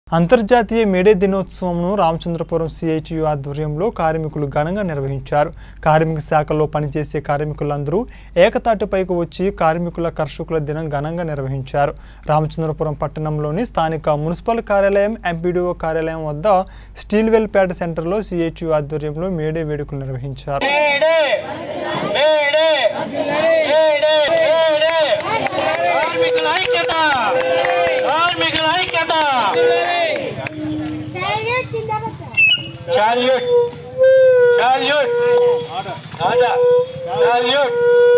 అంతర్జాతీయ May Day దినోత్సవంను Ramachandrapuram CITU ఆధ్వర్యంలో కార్మికులు ఘనంగా నిర్వహించారు కార్మిక శాఖలో పనిచేసే కార్మికులందరూ ఏకతాటిపైకి వచ్చి కార్మికుల కర్షకుల దినం ఘనంగా నిర్వహించారు రామచంద్రపురం పట్టణంలోని స్థానిక మున్సిపల్ కార్యాలయం ఎంపీడీఓ కార్యాలయం వద్ద స్టీల్వెల్ పేట సెంటర్లో సిఐటియు ఆధ్వర్యంలో మేడే వేడుకలు నిర్వహించారు మేడే మేడే మేడే మేడే కార్మికుల ఐక్యత కార్మికుల ఐక్యత salute salute order salute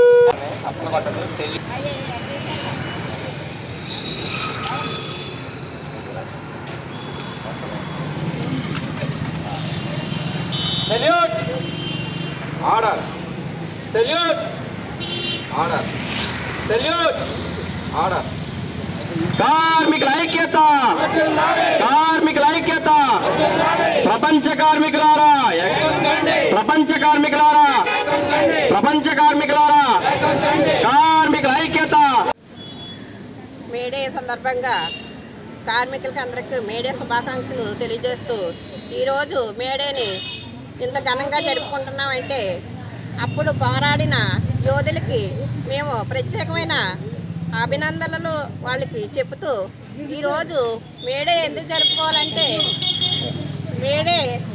salute order salute order salute order కార్మికుల ఐక్యత కార్మికుల ఐక్యత ప్రపంచ కార్మికులారా ప్రపంచ కార్మికులారా ప్రపంచ కార్మికులారా కార్మికుల ఐక్యత మేడే సందర్భంగా కార్మికులకి అందరికీ మేడే శుభాకాంక్షలు తెలియజేస్తూ ఈరోజు మేడేని ఇంత ఘనంగా జరుపుకుంటున్నామంటే అప్పుడు పోరాడిన యోధులకి మేము ప్రత్యేకమైన అభినందనలు వాళ్ళకి చెబుతూ ఈరోజు మేడే ఎందుకు జరుపుకోవాలంటే మేడే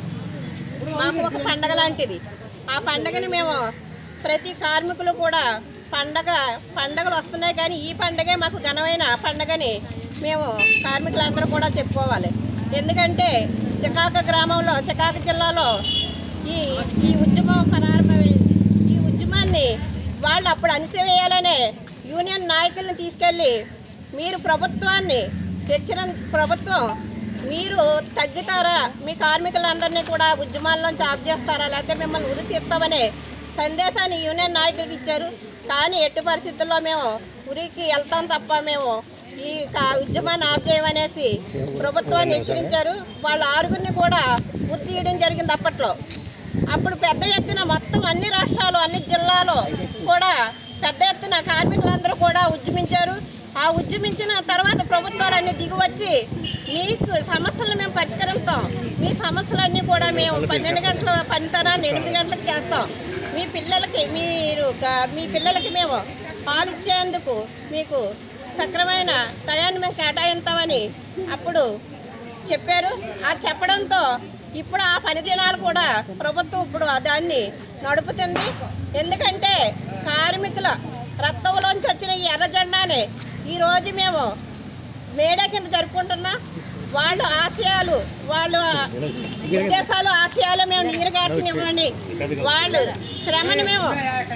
మాకు ఒక పండగ లాంటిది ఆ పండగని మేము ప్రతి కార్మికులు కూడా పండగ పండగలు వస్తున్నాయి కానీ ఈ పండగే మాకు ఘనమైన పండగని మేము కార్మికులందరూ కూడా చెప్పుకోవాలి ఎందుకంటే చికాక గ్రామంలో చికాక జిల్లాలో ఈ ఈ ఉద్యమం ప్రారంభమైంది ఈ ఉద్యమాన్ని వాళ్ళు అప్పుడు అణిసివేయాలనే యూనియన్ నాయకుల్ని తీసుకెళ్ళి మీరు ప్రభుత్వాన్ని తెచ్చిన ప్రభుత్వం మీరు తగ్గుతారా మీ కార్మికులందరినీ కూడా ఉద్యమాల్లోంచి ఆఫ్ చేస్తారా లేకపోతే మిమ్మల్ని ఉరి తీస్తామనే సందేశాన్ని యూనియన్ నాయకులకు ఇచ్చారు కానీ ఎట్టి పరిస్థితుల్లో మేము ఉరికి వెళ్తాం తప్ప మేము ఈ కా- ఉద్యమాన్ని ఆఫ్ చేయమనేసి ప్రభుత్వాన్ని హెచ్చరించారు వాళ్ళ ఆరుగురిని కూడా ఉరి తీయడం జరిగింది అప్పట్లో అప్పుడు పెద్ద ఎత్తున మొత్తం అన్ని రాష్ట్రాలు అన్ని జిల్లాలో కూడా పెద్ద ఎత్తున కార్మికులందరూ కూడా ఉద్యమించారు ఆ ఉద్యమించిన తర్వాత ప్రభుత్వాలన్నీ దిగివచ్చి మీకు సమస్యలను మేము పరిష్కరిస్తాం మీ సమస్యలన్నీ కూడా మేము పన్నెండు గంటల పనితనాన్ని ఎనిమిది గంటలకు చేస్తాం మీ పిల్లలకి మీరు గా- మీ పిల్లలకి మేము పాలు ఇచ్చేందుకు మీకు సక్రమైన టయాన్ని మేము కేటాయిస్తామని అప్పుడు చెప్పారు ఆ చెప్పడంతో ఇప్పుడు ఆ పని దినాలు కూడా ప్రభుత్వం ఇప్పుడు దాన్ని నడుపుతుంది ఎందుకంటే కార్మికుల రక్తంలోంచి వచ్చిన ఈ ఎర్ర జెండాని ఈరోజు మేము మేడే కింద జరుపుకుంటున్నాం వాళ్ళ ఆశయాలు వాళ్ళ ఉద్దేశాలు ఆశయాలు మేము నీరుగార్చనివ్వండి వాళ్ళు శ్రమని మేము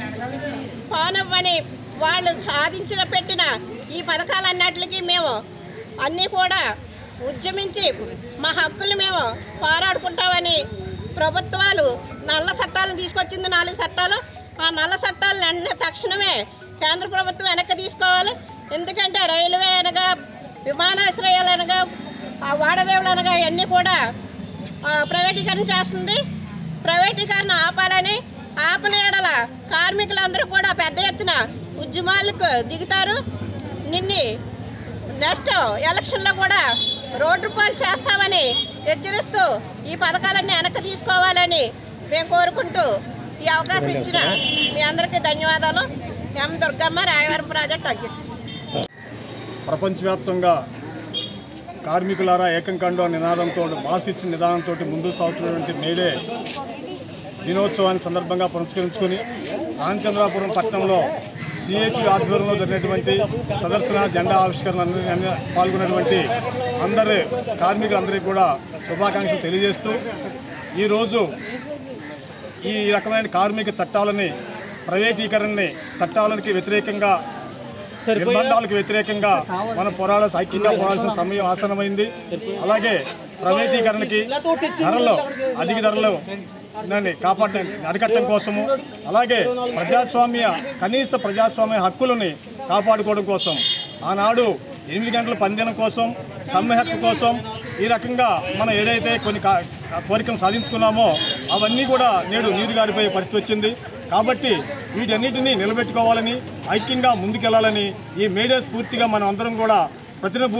పోనివ్వని వాళ్ళు సాధించిన పెట్టిన ఈ పథకాలన్నిటికీ మేము అన్నీ కూడా ఉద్యమించి మా హక్కులు మేము పోరాడుకుంటామని ప్రభుత్వాలు నల్ల చట్టాలను తీసుకొచ్చింది నాలుగు చట్టాలు ఆ నల్ల చట్టాలను వెంటనే తక్షణమే కేంద్ర ప్రభుత్వం వెనక్కి తీసుకోవాలి ఎందుకంటే రైల్వే అనగా విమానాశ్రయాలు అనగా ఆ వాడరేవులు అనగా ఇవన్నీ కూడా ఆ, ప్రైవేటీకరణ చేస్తుంది ప్రైవేటీకరణ ఆపాలని ఆపని ఎడల కార్మికులందరూ కూడా పెద్ద ఎత్తున ఉద్యమాలకు దిగుతారు నిన్ని నెక్స్ట్ ఎలక్షన్లో కూడా రోడ్డు పాలు చేస్తామని హెచ్చరిస్తూ ఈ పథకాలన్నీ వెనక్కి తీసుకోవాలని మేము కోరుకుంటూ ఈ అవకాశం ఇచ్చిన మీ అందరికీ ధన్యవాదాలు ఎం దుర్గమ్మ రాయవరం ప్రాజెక్ట్ అధ్యక్షుడు ప్రపంచవ్యాప్తంగా కార్మికులారా ఏకం కండు అనే నినాదంతో మాస్ ఇచ్చిన నిదానంతో ముందుకు సాగుతున్నటువంటి మేడే దినోత్సవాన్ని సందర్భంగా పురస్కరించుకొని రామచంద్రాపురం పట్టణంలో సిఐటి ఆధ్వర్యంలో జరిగినటువంటి ప్రదర్శన జెండా ఆవిష్కరణ అన్ని- అన్ని పాల్గొన్నటువంటి అందరి కార్మికులందరికీ కూడా శుభాకాంక్షలు తెలియజేస్తూ ఈరోజు ఈ రకమైన కార్మిక చట్టాలని ప్రైవేటీకరణని చట్టాలకి వ్యతిరేకంగా నిర్బంధాలకు వ్యతిరేకంగా మనం పోరాడ ఐక్యంగా పోరాడాల్సిన సమయం ఆసనమైంది అలాగే ప్రైవేటీకరణకి ధరలు అధిక ధరలు దాన్ని కాపాడటం అరికట్టడం కోసము అలాగే ప్రజాస్వామ్య కనీస ప్రజాస్వామ్య హక్కులని కాపాడుకోవడం కోసం ఆనాడు ఎనిమిది గంటల పందినం కోసం సమ్మె హక్కు కోసం ఈ రకంగా మనం ఏదైతే కొన్ని కా- కోరికలు సాధించుకున్నామో అవన్నీ కూడా నేడు నీరు గారిపోయే పరిస్థితి వచ్చింది కాబట్టి వీటన్నిటిని నిలబెట్టుకోవాలని ఐక్యంగా ముందుకెళ్లాలని ఈ మేడే స్ఫూర్తిగా మనం అందరం కూడా ప్రతినభూని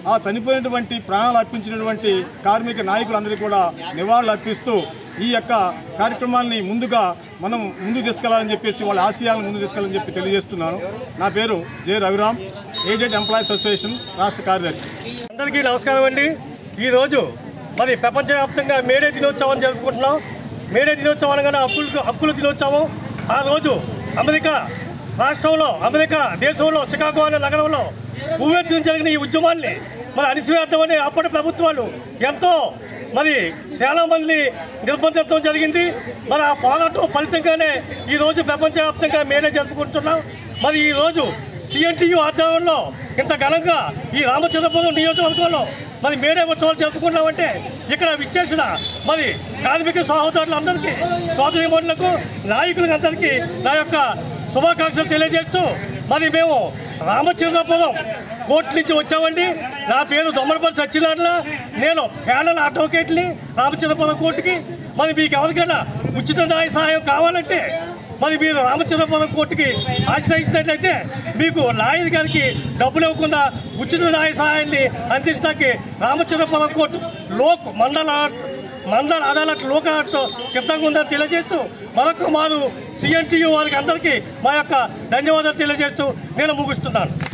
ఆ చనిపోయినటువంటి ప్రాణాలు అర్పించినటువంటి కార్మిక నాయకులందరికీ కూడా నివాళులు అర్పిస్తూ ఈ యొక్క కార్యక్రమాన్ని ముందుగా మనం ముందుకు తీసుకెళ్లాలని చెప్పేసి వాళ్ళ ఆశయాలను ముందుకు తీసుకెళ్ళాలని చెప్పి తెలియజేస్తున్నాను నా పేరు J Raviram aided employees association రాష్ట్ర కార్యదర్శి అందరికీ నమస్కారం అండి ఈరోజు మరి ప్రపంచవ్యాప్తంగా మేడే దినోత్సవం జరుపుకుంటున్నాం మేడే దినోత్సవం అనగానే హక్కులు హక్కుల దినోత్సవం ఆ రోజు అమెరికా రాష్ట్రంలో అమెరికా దేశంలో చికాగో అనే నగరంలో ఉవ్వెత్తున జరిగిన ఈ ఉద్యమాన్ని మరి అణిసివేద్దామని అప్పటి ప్రభుత్వాలు ఎంతో మరి చాలా మంది నిర్బంధించడం జరిగింది మరి ఆ పోరాటం ఫలితంగానే ఈరోజు ప్రపంచవ్యాప్తంగా మేడే జరుపుకుంటున్నాం మరి ఈరోజు సిఎన్టీయు ఆధ్వర్యంలో ఇంత ఘనంగా ఈ రామచంద్రపురం నియోజకవర్గంలో మరి మేడే ఉత్సవాలు జరుపుకున్నామంటే ఇక్కడ విచ్చేసిన మరి కార్మిక సహోదరులందరికీ సోదరిమణులకు నాయకులకు అందరికీ నా యొక్క శుభాకాంక్షలు తెలియజేస్తూ మరి మేము రామచంద్రపురం కోర్టు నుంచి వచ్చామండి నా పేరు దొమ్మలపల్లి సత్యనారాయణ నేను ప్యానల్ అడ్వకేట్ని రామచంద్రపురం కోర్టుకి మరి మీకు ఎవరికైనా ఉచిత న్యాయ సహాయం కావాలంటే మరి మీరు రామచంద్రపురం కోర్టుకి ఆశ్రయించినట్లయితే మీకు లాయర్ గారికి డబ్బులు ఇవ్వకుండా ఉచిత న్యాయ సహాయాన్ని అందించడానికి రామచంద్రపురం కోర్టు లోక్ మండల మండల అదాలత్ లోకాలతో సిద్ధంగా ఉందని తెలియజేస్తూ మరొక మారు సిఎన్టీయు వారికి అందరికీ మా యొక్క ధన్యవాదాలు తెలియజేస్తూ నేను ముగిస్తున్నాను